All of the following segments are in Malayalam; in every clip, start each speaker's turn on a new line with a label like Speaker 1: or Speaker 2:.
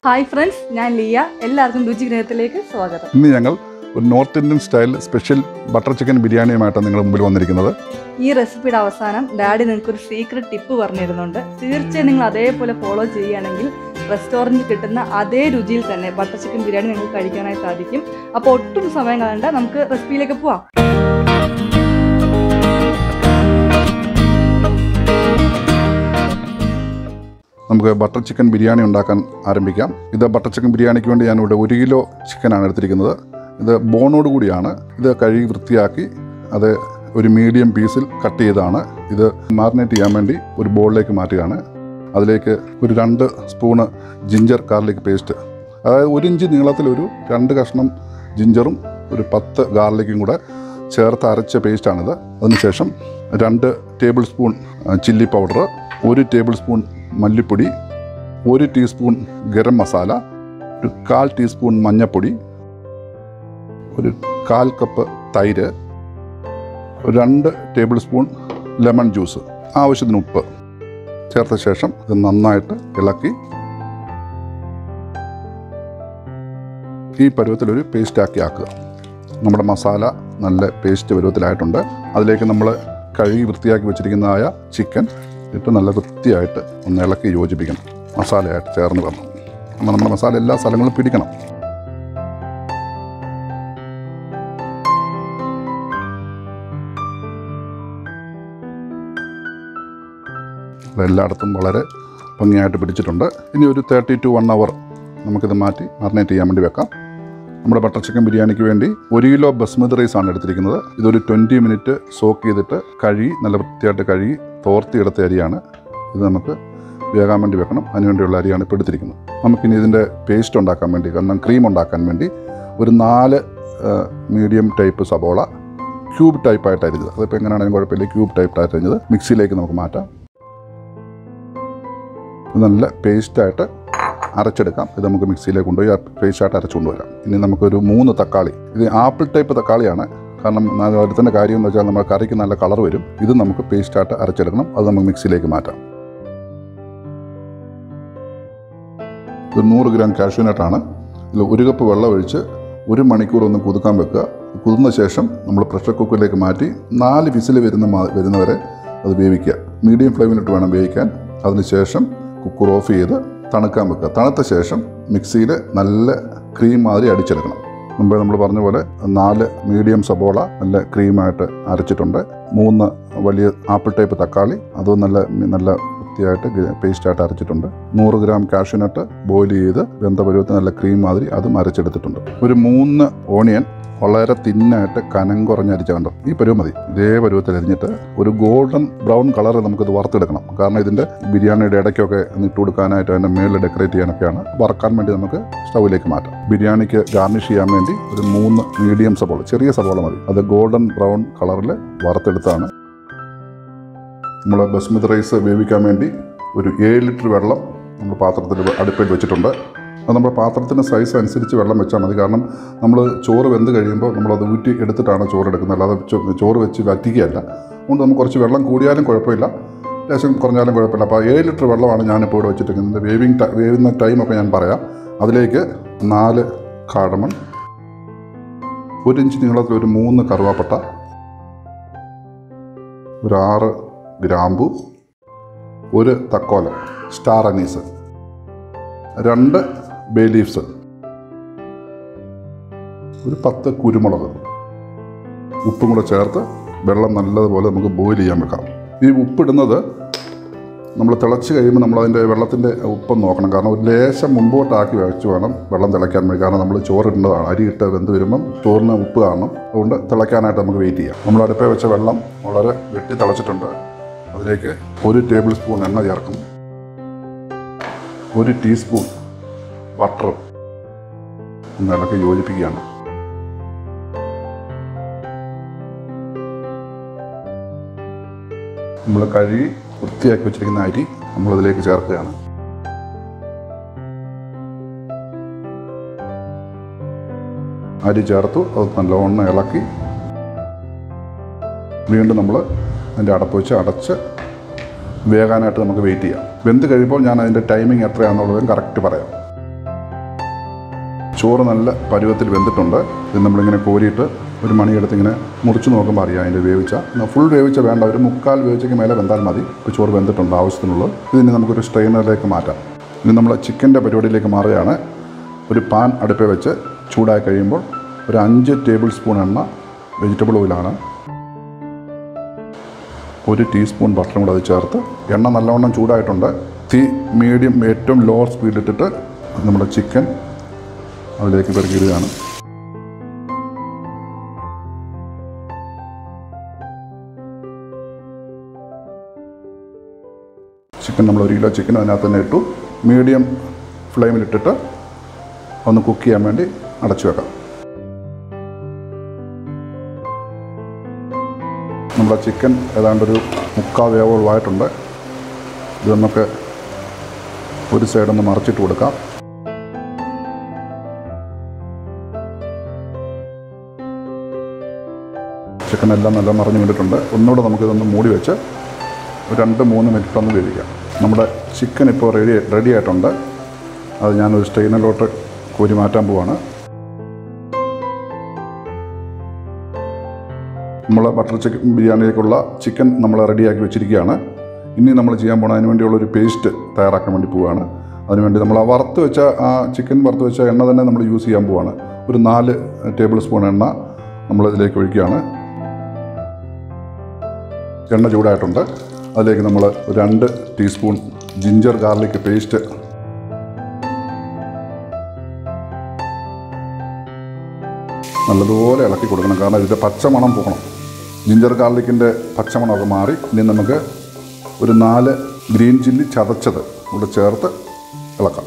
Speaker 1: ഹായ് ഫ്രണ്ട്സ് ഞാൻ ലിയ എല്ലാവർക്കും രുചിഗ്രഹത്തിലേക്ക് സ്വാഗതം
Speaker 2: ഇന്ന് ഞങ്ങൾ ഒരു north Indian style special butter chicken ബിരിയാണിയുമായിട്ടാണ് നിങ്ങളുടെ മുമ്പിൽ വന്നിരിക്കുന്നത്
Speaker 1: ഈ റെസിപ്പിയുടെ അവസാനം ഡാഡി നിങ്ങൾക്ക് ഒരു സീക്രട്ട് ടിപ്പ് പറഞ്ഞു തരുന്നുണ്ട് തീർച്ചയായും നിങ്ങൾ അതേപോലെ ഫോളോ ചെയ്യുകയാണെങ്കിൽ റെസ്റ്റോറൻറ്റിൽ കിട്ടുന്ന അതേ രുചിയിൽ തന്നെ ബട്ടർ ചിക്കൻ ബിരിയാണി നിങ്ങൾക്ക് കഴിക്കാനായി സാധിക്കും അപ്പോൾ ഒട്ടും സമയം കളയണ്ട നമുക്ക് റെസിപ്പിയിലേക്ക് പോവാം
Speaker 2: നമുക്ക് ബട്ടർ ചിക്കൻ ബിരിയാണി ഉണ്ടാക്കാൻ ആരംഭിക്കാം ഇത് ബട്ടർ ചിക്കൻ ബിരിയാണിക്ക് വേണ്ടി ഞാനിവിടെ ഒരു കിലോ ചിക്കനാണ് എടുത്തിരിക്കുന്നത് ഇത് ബോണോട് കൂടിയാണ് ഇത് കഴുകി വൃത്തിയാക്കി അത് ഒരു മീഡിയം പീസിൽ കട്ട് ചെയ്താണ് ഇത് മാറിനേറ്റ് ചെയ്യാൻ വേണ്ടി ഒരു ബോളിലേക്ക് മാറ്റുകയാണ് അതിലേക്ക് ഒരു രണ്ട് സ്പൂണ് ജിഞ്ചർ ഗാർലിക് പേസ്റ്റ് അതായത് ഒരു ഇഞ്ച് നീളത്തിലൊരു രണ്ട് കഷ്ണം ജിഞ്ചറും ഒരു പത്ത് ഗാർലിക്കും കൂടെ ചേർത്ത് അരച്ച പേസ്റ്റാണിത് അതിനുശേഷം രണ്ട് ടേബിൾ സ്പൂൺ ചില്ലി പൗഡർ ഒരു ടേബിൾ സ്പൂൺ മല്ലിപ്പൊടി ഒരു ടീസ്പൂൺ ഗരം മസാല ഒരു കാൽ ടീസ്പൂൺ മഞ്ഞൾപ്പൊടി ഒരു കാൽ കപ്പ് തൈര് ഒരു രണ്ട് ടേബിൾ സ്പൂൺ ലെമൺ ജ്യൂസ് ആവശ്യത്തിന് ഉപ്പ് ചേർത്ത ശേഷം ഇത് നന്നായിട്ട് ഇളക്കി ഈ പരുവത്തിലൊരു പേസ്റ്റാക്കി ആക്കുക നമ്മുടെ മസാല നല്ല പേസ്റ്റ് പരുവത്തിലായിട്ടുണ്ട് അതിലേക്ക് നമ്മൾ കഴുകി വൃത്തിയാക്കി വെച്ചിരിക്കുന്നതായ ചിക്കൻ ഇട്ട് നല്ല വൃത്തിയായിട്ട് ഒന്ന് ഇളക്കി യോജിപ്പിക്കണം മസാലയായിട്ട് ചേർന്ന് വരണം അപ്പോൾ നമ്മുടെ മസാല എല്ലാ സ്ഥലങ്ങളും പിടിക്കണം അപ്പോൾ എല്ലായിടത്തും വളരെ ഭംഗിയായിട്ട് പിടിച്ചിട്ടുണ്ട് ഇനി ഒരു തേർട്ടി ടു വൺ അവർ നമുക്കിത് മാറ്റി മറിനേറ്റ് ചെയ്യാൻ വേണ്ടി വെക്കാം നമ്മുടെ ബട്ടർ ചിക്കൻ ബിരിയാണിക്ക് വേണ്ടി ഒരു കിലോ ബസ്മതി റൈസ് ആണ് എടുത്തിരിക്കുന്നത് ഇതൊരു ട്വൻറ്റി മിനിറ്റ് സോക്ക് ചെയ്തിട്ട് കഴുകി നല്ല വൃത്തിയായിട്ട് കഴുകി തോർത്തിയെടുത്ത അരിയാണ് ഇത് നമുക്ക് വേകാൻ വേണ്ടി വെക്കണം അതിനുവേണ്ടിയുള്ള അരിയാണ് ഇപ്പോൾ എടുത്തിരിക്കുന്നത് നമുക്കിനി ഇതിൻ്റെ പേസ്റ്റ് ഉണ്ടാക്കാൻ വേണ്ടി കാരണം ക്രീം ഉണ്ടാക്കാൻ വേണ്ടി ഒരു നാല് മീഡിയം ടൈപ്പ് സബോള ക്യൂബ് ടൈപ്പായിട്ട് അരിഞ്ഞത് അതിപ്പോൾ എങ്ങനെയാണെങ്കിലും കുഴപ്പമില്ല ക്യൂബ് ടൈപ്പായിട്ട് അരിഞ്ഞത് മിക്സിയിലേക്ക് നമുക്ക് മാറ്റാം ഇത് നല്ല പേസ്റ്റായിട്ട് അരച്ചെടുക്കാം ഇത് നമുക്ക് മിക്സിയിലേക്ക് കൊണ്ടുപോയി ആ പേസ്റ്റായിട്ട് അരച്ചു കൊണ്ടുവരാം ഇനി നമുക്കൊരു മൂന്ന് തക്കാളി ഇത് ആപ്പിൾ ടൈപ്പ് തക്കാളിയാണ് കാരണം വരുത്തേണ്ട കാര്യം എന്ന് വെച്ചാൽ നമ്മുടെ കറിക്ക് നല്ല കളർ വരും ഇത് നമുക്ക് പേസ്റ്റായിട്ട് അരച്ചെടുക്കണം അത് നമുക്ക് മിക്സിയിലേക്ക് മാറ്റാം ഒരു നൂറ് ഗ്രാം കാഷ്യൂനട്ടാണ് ഇതിൽ ഒരു കപ്പ് വെള്ളം ഒഴിച്ച് ഒരു മണിക്കൂർ ഒന്ന് കുതുക്കാൻ വെക്കുക കുതിർന്ന ശേഷം നമ്മൾ പ്രഷർ കുക്കറിലേക്ക് മാറ്റി നാല് വിസിൽ വരുന്ന മാ- വരുന്നവരെ അത് വേവിക്കുക മീഡിയം ഫ്ലെയിമിലിട്ട് വേണം വേവിക്കാൻ അതിനുശേഷം കുക്കർ ഓഫ് ചെയ്ത് തണുക്കാൻ വെക്കുക തണുത്ത ശേഷം മിക്സിയിൽ നല്ല ക്രീം മാതിരി അടിച്ചെടുക്കണം മുമ്പേ നമ്മൾ പറഞ്ഞ പോലെ നാല് മീഡിയം സബോള നല്ല ക്രീമായിട്ട് അരച്ചിട്ടുണ്ട് മൂന്ന് വലിയ ആപ്പിൾ ടൈപ്പ് തക്കാളി അതും നല്ല നല്ല വൃത്തിയായിട്ട് പേസ്റ്റായിട്ട് അരച്ചിട്ടുണ്ട് നൂറ് ഗ്രാം കാഷ്യൂനട്ട് ബോയിൽ ചെയ്ത് വെന്ത പരുവത്തിന് നല്ല ക്രീം മാതിരി അതും അരച്ചെടുത്തിട്ടുണ്ട് ഒരു മൂന്ന് ഓണിയൻ വളരെ തിന്നായിട്ട് കനം കുറഞ്ഞ് അരിച്ച കണ്ടോ ഈ പരുവം മതി ഇതേ പരുവത്തിൽ അരിഞ്ഞിട്ട് ഒരു ഗോൾഡൻ ബ്രൗൺ കളർ നമുക്കിത് വറുത്തെടുക്കണം കാരണം ഇതിൻ്റെ ബിരിയാണിയുടെ ഇടയ്ക്കൊക്കെ ഒന്ന് ഇട്ട് കൊടുക്കാനായിട്ട് അതിൻ്റെ മേളിൽ ഡെക്കറേറ്റ് ചെയ്യാനൊക്കെയാണ് വറക്കാൻ വേണ്ടി നമുക്ക് സ്റ്റൗവിലേക്ക് മാറ്റാം ബിരിയാണിക്ക് ഗാർണിഷ് ചെയ്യാൻ വേണ്ടി ഒരു മൂന്ന് മീഡിയം സബോള ചെറിയ സബോള മതി അത് ഗോൾഡൻ ബ്രൗൺ കളറിൽ വറുത്തെടുത്താണ് നമ്മൾ ബസ്മതി റൈസ് വേവിക്കാൻ വേണ്ടി ഒരു ഏഴ് ലിറ്റർ വെള്ളം നമ്മൾ പാത്രത്തിൽ അടുപ്പിൽ വെച്ചിട്ടുണ്ട് അത് നമ്മുടെ പാത്രത്തിൻ്റെ സൈസ് അനുസരിച്ച് വെള്ളം വെച്ചാൽ മതി കാരണം നമ്മൾ ചോറ് വെന്ത് കഴിയുമ്പോൾ നമ്മളത് ഊറ്റി എടുത്തിട്ടാണ് ചോറ് എടുക്കുന്നത് അല്ലാതെ ചോ- ചോറ് വെച്ച് വറ്റിക്കുകയല്ല അതുകൊണ്ട് നമുക്ക് കുറച്ച് വെള്ളം കൂടിയാലും കുഴപ്പമില്ല ലേശം കുറഞ്ഞാലും കുഴപ്പമില്ല അപ്പോൾ ഏഴ് ലിറ്റർ വെള്ളമാണ് ഞാനിപ്പോൾ ഇവിടെ വെച്ചിരിക്കുന്നത് വേവിങ് ടൈ വേവുന്ന ടൈമൊക്കെ ഞാൻ പറയാം അതിലേക്ക് നാല് കാടമൺ ഒരു ഇഞ്ച് നീളത്തിൽ ഒരു മൂന്ന് കറുവാപ്പട്ട ഒരു ആറ് ഗ്രാമ്പു ഒരു തക്കോലം സ്റ്റാർ അനീസ് രണ്ട് ബേ ലീവ്സ് ഒരു പത്ത് കുരുമുളക് ഉപ്പും കൂടെ ചേർത്ത് വെള്ളം നല്ലതുപോലെ നമുക്ക് ബോയിൽ ചെയ്യാൻ വെക്കാം ഈ ഉപ്പിടുന്നത് നമ്മൾ തിളച്ച് കഴിയുമ്പോൾ നമ്മൾ അതിൻ്റെ വെള്ളത്തിൻ്റെ ഉപ്പ് നോക്കണം കാരണം ഒരു ലേശം മുമ്പോട്ടാക്കി വെച്ച് വേണം വെള്ളം തിളയ്ക്കാൻ വേണ്ടി കാരണം നമ്മൾ ചോറിടേണ്ടതാണ് അരി ഇട്ട് വെന്ത് വരുമ്പം ചോറിന് ഉപ്പ് കാണണം അതുകൊണ്ട് തിളയ്ക്കാനായിട്ട് നമുക്ക് വെയിറ്റ് ചെയ്യാം നമ്മൾ അടുപ്പേ വെച്ച വെള്ളം വളരെ വെട്ടി തിളച്ചിട്ടുണ്ട് അതിലേക്ക് ഒരു ടേബിൾ സ്പൂൺ എണ്ണ ചേർക്കും ഒരു ടീസ്പൂൺ ബട്ടർ ഒന്ന് ഇളക്കി യോജിപ്പിക്കുകയാണ് നമ്മൾ കഴുകി വൃത്തിയാക്കി വെച്ചിരിക്കുന്ന അരി നമ്മളതിലേക്ക് ചേർക്കുകയാണ് അരി ചേർത്തു അത് നല്ലവണ്ണം ഇളക്കി വീണ്ടും നമ്മൾ അതിൻ്റെ അടപ്പ് വെച്ച് അടച്ച് വേകാനായിട്ട് നമുക്ക് വെയിറ്റ് ചെയ്യാം വെന്ത് കഴിയുമ്പോൾ ഞാൻ അതിൻ്റെ ടൈമിംഗ് എത്രയാണെന്നുള്ളത് കറക്റ്റ് പറയാം ചോറ് നല്ല പരുവത്തിൽ വെന്തിട്ടുണ്ട് ഇത് നമ്മളിങ്ങനെ കോരിയിട്ട് ഒരു മണിയെടുത്ത് ഇങ്ങനെ മുറിച്ച് നോക്കുമ്പോൾ അറിയാം അതിൻ്റെ വേവിച്ച എന്നാൽ ഫുൾ വേവിച്ച വേണ്ട ഒരു മുക്കാൽ വേവിച്ചയ്ക്ക് മേലെ വെന്താൽ മതി ഇപ്പോൾ ചോറ് വെന്തിട്ടുണ്ട് ആവശ്യത്തിനുള്ളത് ഇതിന് നമുക്കൊരു സ്ട്രെയിനറിലേക്ക് മാറ്റാം ഇനി നമ്മൾ ചിക്കൻ്റെ പരിപാടിയിലേക്ക് മാറുകയാണ് ഒരു പാൻ അടുപ്പേ വെച്ച് ചൂടായി കഴിയുമ്പോൾ ഒരു അഞ്ച് ടേബിൾ സ്പൂൺ എണ്ണ വെജിറ്റബിൾ ഓയിലാണ് ഒരു ടീസ്പൂൺ ബട്ടറും കൂടെ അത് ചേർത്ത് എണ്ണ നല്ലവണ്ണം ചൂടായിട്ടുണ്ട് തീ മീഡിയം ഏറ്റവും ലോ സ്പീഡിലിട്ടിട്ട് നമ്മുടെ ചിക്കൻ അതിലേക്ക് പെറുക്കിയിടുകയാണ് ചിക്കൻ നമ്മൾ ഒരു കിലോ ചിക്കൻ അതിനകത്ത് തന്നെ ഇട്ടു മീഡിയം ഫ്ലെയിമിലിട്ടിട്ട് ഒന്ന് കുക്ക് ചെയ്യാൻ വേണ്ടി അടച്ചു വെക്കാം നമ്മുടെ ചിക്കൻ ഏതാണ്ടൊരു മുക്കാൽ വേവുള്ളതായിട്ടുണ്ട് ഇത് നമുക്ക് ഒരു സൈഡൊന്ന് മറിച്ചിട്ട് കൊടുക്കാം ചിക്കൻ എല്ലാം നല്ല മറിഞ്ഞു വിട്ടിട്ടുണ്ട് ഒന്നുകൂടെ നമുക്കിതൊന്ന് മൂടി വെച്ച് ഒരു രണ്ട് മൂന്ന് മിനിറ്റ് ഒന്ന് വേവിക്കാം നമ്മുടെ ചിക്കൻ ഇപ്പോൾ റെഡി റെഡി ആയിട്ടുണ്ട് അത് ഞാനൊരു സ്റ്റെയിനിലോട്ട് കോരി മാറ്റാൻ പോവാണ് നമ്മൾ ബട്ടർ ചിക്കൻ ബിരിയാണിയിലേക്കുള്ള ചിക്കൻ നമ്മൾ റെഡിയാക്കി വെച്ചിരിക്കുകയാണ് ഇനി നമ്മൾ ചെയ്യാൻ പോണ അതിന് വേണ്ടിയുള്ള ഒരു പേസ്റ്റ് തയ്യാറാക്കാൻ വേണ്ടി പോവുകയാണ് അതിനുവേണ്ടി നമ്മൾ ആ വറുത്ത് വെച്ച ആ ചിക്കൻ വറുത്ത് വെച്ച എണ്ണ തന്നെ നമ്മൾ യൂസ് ചെയ്യാൻ പോവാണ് ഒരു നാല് ടേബിൾ സ്പൂൺ എണ്ണ നമ്മൾ ഇതിലേക്ക് ഒഴിക്കുകയാണ് എണ്ണ ചൂടായിട്ടുണ്ട് അതിലേക്ക് നമ്മൾ ഒരു രണ്ട് ടീസ്പൂൺ ജിഞ്ചർ ഗാർലിക് പേസ്റ്റ് നല്ലതുപോലെ ഇളക്കി കൊടുക്കണം കാരണം ഇതിൻ്റെ പച്ചമണം പോകണം ജിഞ്ചർ ഗാർലിക്കിൻ്റെ പച്ചമണമൊക്കെ മാറി ഇനി നമുക്ക് ഒരു നാല് ഗ്രീൻ ചില്ലി ചതച്ചത് കൂടെ ചേർത്ത് ഇളക്കാം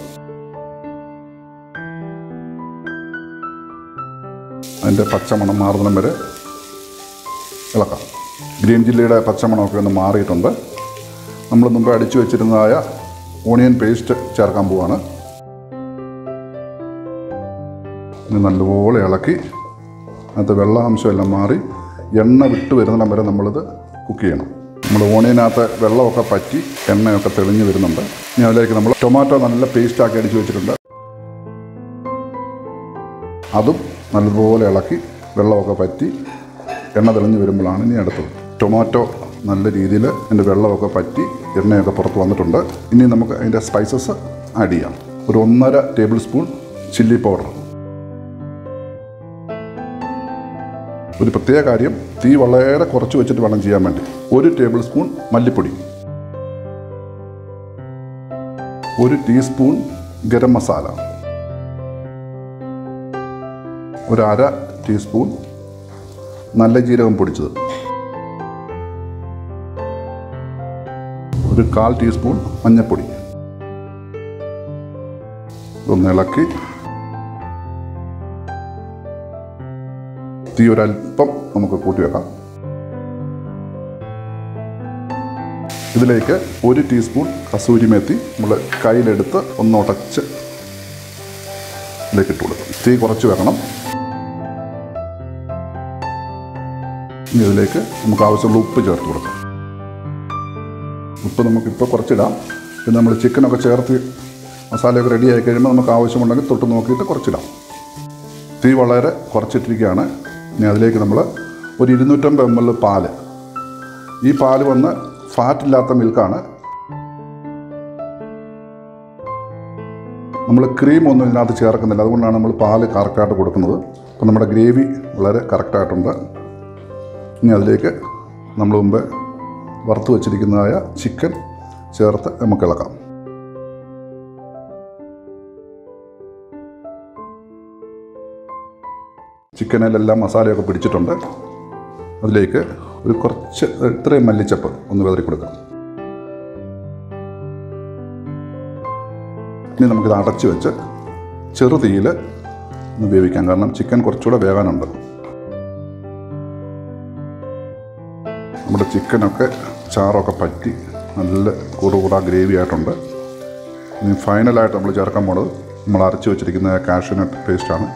Speaker 2: അതിൻ്റെ പച്ചമണം മാറുന്നിടം വരെ ഇളക്കാം ഗ്രീൻ ചില്ലിയുടെ പച്ചമണമൊക്കെ ഒന്ന് മാറിയിട്ടുണ്ട് നമ്മൾ മുമ്പ് അടിച്ചു വെച്ചിരുന്നതായ ഓണിയൻ പേസ്റ്റ് ചേർക്കാൻ പോവാണ് ഇത് നല്ലപോലെ ഇളക്കി അതിനകത്ത് വെള്ളാംശം എല്ലാം മാറി എണ്ണ വിട്ട് വരുന്നിടം വരെ നമ്മളിത് കുക്ക് ചെയ്യണം നമ്മൾ ഓണിയനകത്ത് വെള്ളമൊക്കെ പറ്റി എണ്ണയൊക്കെ തെളിഞ്ഞ് വരുന്നുണ്ട് ഇനി അതിലേക്ക് നമ്മൾ ടൊമാറ്റോ നല്ല പേസ്റ്റാക്കി അടിച്ചു വെച്ചിട്ടുണ്ട് അതും നല്ലതുപോലെ ഇളക്കി വെള്ളമൊക്കെ പറ്റി എണ്ണ തെളിഞ്ഞ് വരുമ്പോഴാണ് ഇനി അടുത്തത് ടൊമാറ്റോ നല്ല രീതിയിൽ അതിൻ്റെ വെള്ളമൊക്കെ പറ്റി എണ്ണയൊക്കെ പുറത്ത് വന്നിട്ടുണ്ട് ഇനി നമുക്ക് അതിൻ്റെ സ്പൈസസ് ആഡ് ചെയ്യാം ഒരു ഒന്നര ടേബിൾ സ്പൂൺ ചില്ലി പൗഡർ ഒരു പ്രത്യേക കാര്യം തീ വളരെ കുറച്ച് വെച്ചിട്ട് വേണം ചെയ്യാൻ വേണ്ടി ഒരു ടേബിൾ സ്പൂൺ മല്ലിപ്പൊടി ഒരു ടീസ്പൂൺ ഗരം മസാല ഒരു അര ടീസ്പൂൺ നല്ല ജീരകം പൊടിച്ചത് ഒരു കാൽ ടീസ്പൂൺ മഞ്ഞൾപ്പൊടി ഒന്ന് ഇളക്കി തീ ഒരല്പം നമുക്ക് കൂട്ടി വെക്കാം ഇതിലേക്ക് ഒരു ടീസ്പൂൺ കസൂരി മേത്തി നമ്മൾ കയ്യിലെടുത്ത് ഒന്ന് ഉടച്ച് ഇതിലേക്ക് ഇട്ട് കൊടുക്കും തീ കുറച്ച് വെക്കണം ഇനി ഇതിലേക്ക് നമുക്ക് ആവശ്യമുള്ള ഉപ്പ് ചേർത്ത് കൊടുക്കാം ഉപ്പ് നമുക്കിപ്പോൾ കുറച്ചിടാം പിന്നെ നമ്മൾ ചിക്കനൊക്കെ ചേർത്ത് മസാലയൊക്കെ റെഡി ആയി കഴിയുമ്പോൾ നമുക്ക് ആവശ്യമുണ്ടെങ്കിൽ തൊട്ട് നോക്കിയിട്ട് കുറച്ചിടാം തീ വളരെ കുറച്ചിട്ടിരിക്കുകയാണ് ഇനി അതിലേക്ക് നമ്മൾ ഒരു ഇരുന്നൂറ്റമ്പത് എം എൽ പാല് ഈ പാല് വന്ന് ഫാറ്റ് ഇല്ലാത്ത മിൽക്കാണ് നമ്മൾ ക്രീം ഒന്നും ഇതിനകത്ത് ചേർക്കുന്നില്ല അതുകൊണ്ടാണ് നമ്മൾ പാല് കറക്റ്റായിട്ട് കൊടുക്കുന്നത് അപ്പോൾ നമ്മുടെ ഗ്രേവി വളരെ കറക്റ്റായിട്ടുണ്ട് ഇനി അതിലേക്ക് നമ്മൾ മുമ്പ് വറുത്ത് വച്ചിരിക്കുന്നതായ ചിക്കൻ ചേർത്ത് നമുക്ക് ഇളക്കാം ചിക്കനിലെല്ലാം മസാലയൊക്കെ പിടിച്ചിട്ടുണ്ട് അതിലേക്ക് ഒരു കുറച്ച് ഇത്രയും മല്ലിച്ചപ്പ് ഒന്ന് വിതറി കൊടുക്കാം ഇനി നമുക്കിത് അടച്ച് വെച്ച് ചെറുതീയിൽ ഒന്ന് വേവിക്കാം കാരണം ചിക്കൻ കുറച്ചുകൂടെ വേകാനുണ്ട് നമ്മുടെ ചിക്കനൊക്കെ ചാറൊക്കെ പറ്റി നല്ല കൂടുകൂടാ ഗ്രേവി ആയിട്ടുണ്ട് ഇനി ഫൈനലായിട്ട് നമ്മൾ ചേർക്കാൻ പോണത് നമ്മൾ അരച്ച് വെച്ചിരിക്കുന്ന കാഷ്യൂനട്ട് പേസ്റ്റാണ്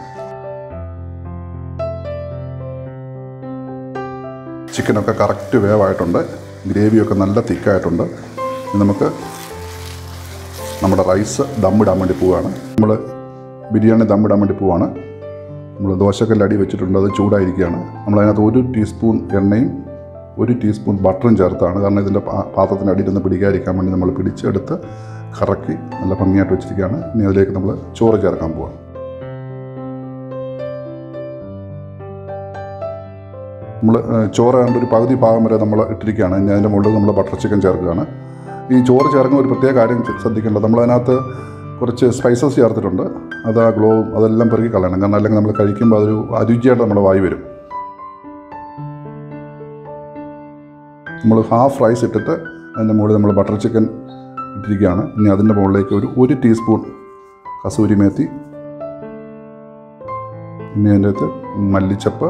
Speaker 2: ചിക്കനൊക്കെ കറക്റ്റ് വേവായിട്ടുണ്ട് ഗ്രേവിയൊക്കെ നല്ല തിക്കായിട്ടുണ്ട് ഇനി നമുക്ക് നമ്മുടെ റൈസ് ദമ്മിടാൻ വേണ്ടി പോവുകയാണ് നമ്മൾ ബിരിയാണി ദമ്മിടാൻ വേണ്ടി പോവാണ് നമ്മൾ ദോശക്കല്ല് അടി വെച്ചിട്ടുണ്ട് അത് ചൂടായിരിക്കുകയാണ് നമ്മളതിനകത്ത് ഒരു ടീസ്പൂൺ എണ്ണയും ഒരു ടീസ്പൂൺ ബട്ടറും ചേർത്താണ് കാരണം ഇതിൻ്റെ പാ- പാത്രത്തിൻ്റെ അടിയിൽ പിടിക്കാതിരിക്കാൻ വേണ്ടി നമ്മൾ പിടിച്ചെടുത്ത് കറക്കി നല്ല ഭംഗിയായിട്ട് വെച്ചിരിക്കുകയാണ് ഇനി അതിലേക്ക് നമ്മൾ ചോറ് ചേർക്കാൻ പോവാം നമ്മൾ ചോറ് കണ്ട് ഒരു പകുതി ഭാഗം വരെ നമ്മൾ ഇട്ടിരിക്കുകയാണ് ഇനി അതിൻ്റെ മുകളിൽ നമ്മൾ ബട്ടർ ചിക്കൻ ചേർക്കുകയാണ് ഈ ചോറ് ചേർക്കുന്ന ഒരു പ്രത്യേക കാര്യം ശ്രദ്ധിക്കേണ്ടത് നമ്മളതിനകത്ത് കുറച്ച് സ്പൈസസ് ചേർത്തിട്ടുണ്ട് അത് ആ ഗ്ലോവും അതെല്ലാം പെറുക്കി കളയണം കാരണം അല്ലെങ്കിൽ നമ്മൾ കഴിക്കുമ്പോൾ അതൊരു അരുചിയായിട്ട് നമ്മുടെ വായി വരും നമ്മൾ ഹാഫ് റൈസ് ഇട്ടിട്ട് അതിൻ്റെ മുകളിൽ നമ്മൾ ബട്ടർ ചിക്കൻ ഇട്ടിരിക്കുകയാണ് ഇനി അതിൻ്റെ മുകളിലേക്ക് ഒരു ഒരു ടീസ്പൂൺ കസൂരി മേത്തി ഇനി അതിൻ്റെ അകത്ത് മല്ലിച്ചപ്പ്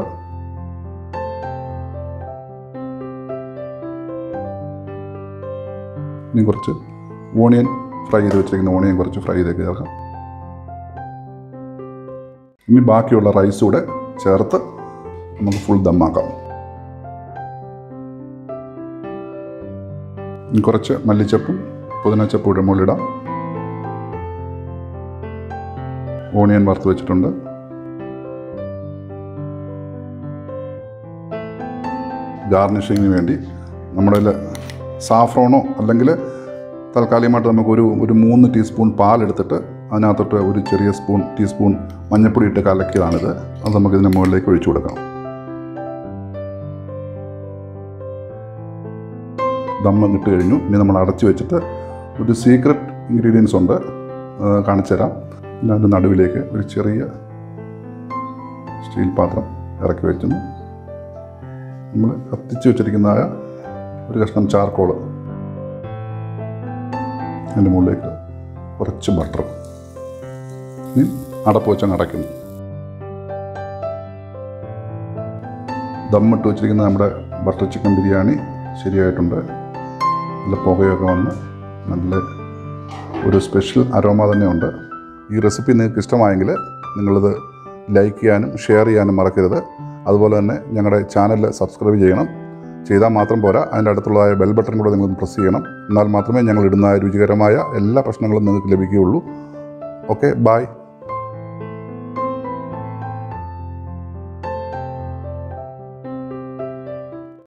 Speaker 2: ഇനി കുറച്ച് ഓണിയൻ ഫ്രൈ ചെയ്ത് വെച്ചിരിക്കുന്ന ഓണിയൻ കുറച്ച് ഫ്രൈ ചെയ്തേക്ക് ചേർക്കാം ഇനി ബാക്കിയുള്ള റൈസ് കൂടെ ചേർത്ത് നമുക്ക് ഫുൾ ദമ്മാക്കാം ഇനി കുറച്ച് മല്ലിച്ചപ്പും പുതിനച്ചപ്പും കൂടെ മുകളിലിടാം ഓണിയൻ വറുത്ത് വെച്ചിട്ടുണ്ട് ഗാർണിഷിങ്ങിന് വേണ്ടി നമ്മുടെ കയ്യിൽ സാഫ്രോണോ അല്ലെങ്കിൽ താൽക്കാലികമായിട്ട് നമുക്കൊരു ഒരു മൂന്ന് ടീസ്പൂൺ പാലെടുത്തിട്ട് അതിനകത്തോട്ട് ഒരു ചെറിയ സ്പൂൺ ടീസ്പൂൺ മഞ്ഞൾപ്പൊടി ഇട്ട് കലക്കിയതാണിത് അത് നമുക്ക് ഇതിൻ്റെ മുകളിലേക്ക് ഒഴിച്ചു കൊടുക്കാം ദമ്മം ഇട്ട് കഴിഞ്ഞു ഇനി നമ്മൾ അടച്ചു വെച്ചിട്ട് ഒരു സീക്രട്ട് ഇൻഗ്രീഡിയൻസ് ഉണ്ട് അത് കാണിച്ചു തരാം പിന്നെ അതിൻ്റെ നടുവിലേക്ക് ഒരു ചെറിയ സ്റ്റീൽ പാത്രം ഇറക്കി വെക്കുന്നു നമ്മൾ കത്തിച്ച് വെച്ചിരിക്കുന്നതായ ഒരു കഷ്ണം ചാർക്കോള് അതിൻ്റെ മുകളിലേക്ക് കുറച്ച് ബട്ടർ ഇനി അടപ്പ് വെച്ചങ്ങ് അടയ്ക്കുന്നു ദമ്മിട്ട് വെച്ചിരിക്കുന്ന നമ്മുടെ ബട്ടർ ചിക്കൻ ബിരിയാണി ശരിയായിട്ടുണ്ട് നല്ല പുകയൊക്കെ വന്ന് നല്ല ഒരു സ്പെഷ്യൽ അരോമ തന്നെയുണ്ട് ഈ റെസിപ്പി നിങ്ങൾക്ക് ഇഷ്ടമായെങ്കിൽ നിങ്ങളിത് ലൈക്ക് ചെയ്യാനും ഷെയർ ചെയ്യാനും മറക്കരുത് അതുപോലെ തന്നെ ഞങ്ങളുടെ ചാനൽ സബ്സ്ക്രൈബ് ചെയ്യണം ചെയ്താൽ മാത്രം പോരാ അതിൻ്റെ അടുത്തുള്ളതായ ബെൽ ബട്ടൺ കൂടെ നിങ്ങൾ പ്രസ് ചെയ്യണം എന്നാൽ മാത്രമേ ഞങ്ങൾ ഇടുന്ന രുചികരമായ എല്ലാ ഭക്ഷണങ്ങളും നിങ്ങൾക്ക് ലഭിക്കുകയുള്ളൂ ഓക്കെ ബായ്